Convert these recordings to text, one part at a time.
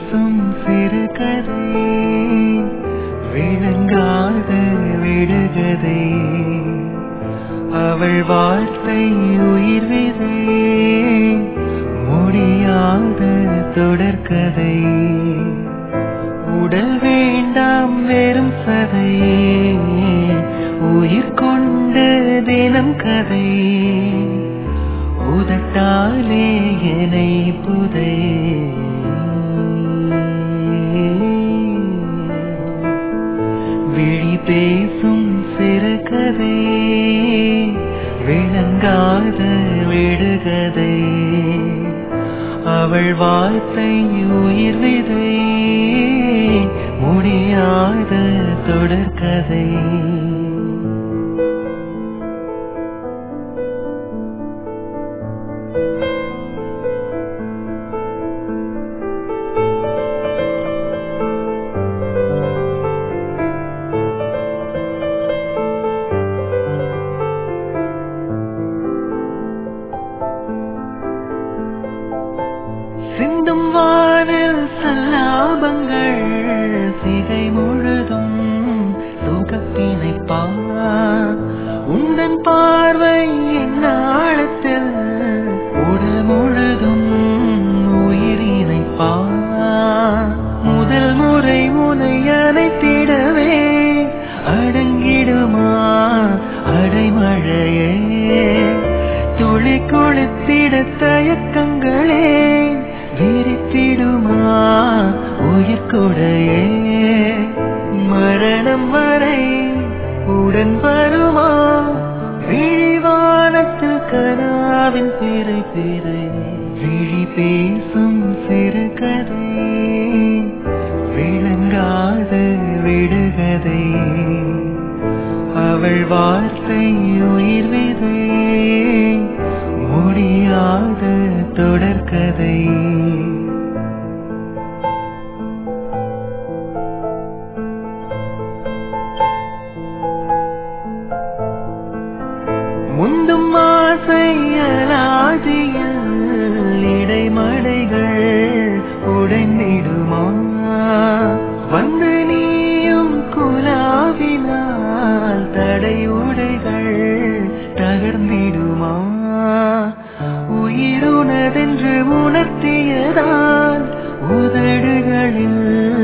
பேசும் சிறுகதை விளங்காத விடுகதை அவள் வார்த்தை உயிர் விதை முடியாத தொடர்கதை உடல் வேண்டாம் வெறும் சதை உயிர் கொண்ட தினம் கதை உதட்டாலே என்னை புதை விழி பேசும் சிறுகதை விளங்காத விடுகதை அவள் வார்த்தை உயிர் விதை முடியாத தொடர்கதை சிந்தும் வானில் சல்லாபங்கள் சிகை முழுதும் சுகத்தினை பார் உந்தன் பார்வை என் ஆழத்தில் உடல் முழுதும் உயிரினை பார் முதல் முறை முனை அணைத்திடவே அடங்கிடுமா அடைமழையே துளி கொளுத்திட தயக்கங்களே விரித்திடுமா உயிர் கொடையே மரணம் வரை உடன் வருமா விழிவானத்தில் கனாவின் பிறை பிறை விழி பேசும் சிறுகதை விளங்காத விடுகதை அவள் வார்த்தை உயிர் விதை முடியாத தொடர்கதை முந்தும் ஆசையலாதியில் இடைமடைகள் உடைந்திடுமா வந்து நீயும் குலாவினால் தடை உடைகள் தகர்ந்திடுமா உயிருனதென்று உணர்த்தியதால் உதடுகளில்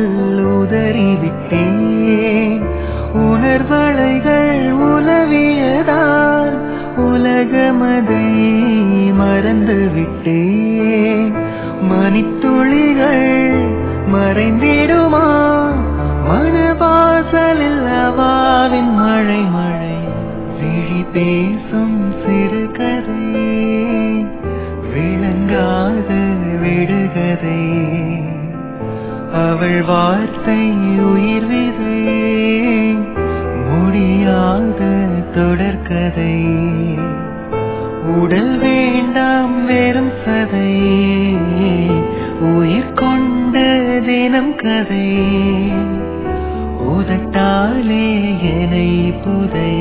உதறிவிட்டேன் உணர்வலைகள் உலவியதால் உலகமதை மறந்து விட்டேன் மணித்துளிகள் மறைந்திடுமா மனவாசலில் அவாவின் மழை மழை விழி பேசும் சிறுகதை விளங்காத விடுகதை அவள் வார்த்தை உயிர் விதை முடியாத தொடர்கதை உடல் வேண்டாம் வெறும் சதை உயிர் கொண்ட தினம் கதை உதட்டாலே என்னை புதை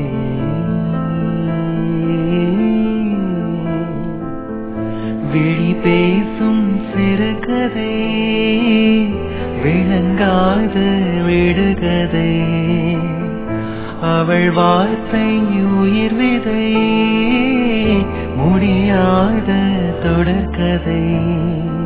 விழி பேசும் சிறுகதை விளங்காத விடுகதை அவள் வார்த்தை உயிர் விதை முடியாத தொடர்கதை